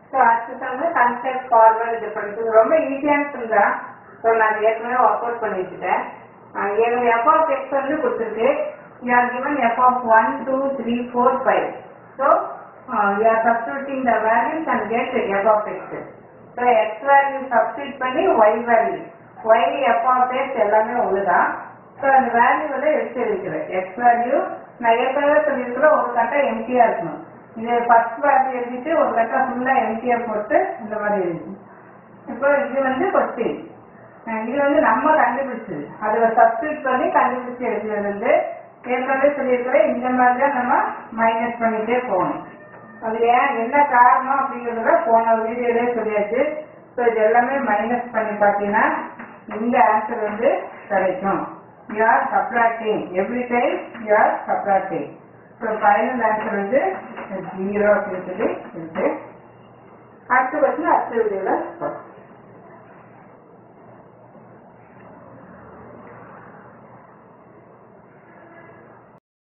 so அடுத்து வந்து concept forward இது படிக்கிறது ரொம்ப ஈஸியானது தான் ஸோ நான் ஏற்கனவே ஒர்க் அவுட் பண்ணி வச்சுட்டேன் எங்களுக்கு எஃப் ஆஃப் எக்ஸ் வந்து கொடுத்துருக்கு you are given f of one two three four five so you are substituting the values and get f of x so x value substitute பண்ணி y value y f of x எல்லாமே ஒன்று தான் so அந்த value வந்து எடுத்து இருக்கிறேன் X value நான் ஏற்கனவே சொல்லியிருக்கிறேன் ஒரு கட்டம் எம்டியாக இருக்கணும் இது ஃபர்ஸ்ட் வேல்யூ எழுதிட்டு ஒரு கட்டம் ஃபுல்லாக எம்டியாக போட்டு இந்த மாதிரி எழுதி இப்போ இது வந்து கொஸ்டின் இது வந்து நம்ம கண்டுபிடிச்சது அதில் சப்ஸ்டியூட் பண்ணி கண்டுபிடிச்சு எழுதுறது வந்து ஏற்கனவே சொல்லியிருக்கிறேன் இந்த மாதிரி தான் நம்ம மைனஸ் பண்ணிட்டே போகணும் அது ஏன் என்ன காரணம் அப்படிங்கிறத போன வீடியோலே சொல்லியாச்சு ஸோ இது எல்லாமே மைனஸ் பண்ணி பார்த்தீங்கன்னா இந்த ஆன்சர் வந்து கிடைக்கும் you are subtracting every time you are subtracting so final answer வந்து ஜீரோ அப்படின்னு சொல்லி இருக்கு அடுத்த கொஸ்டின் அடுத்த வீடியோவில் பார்க்கலாம்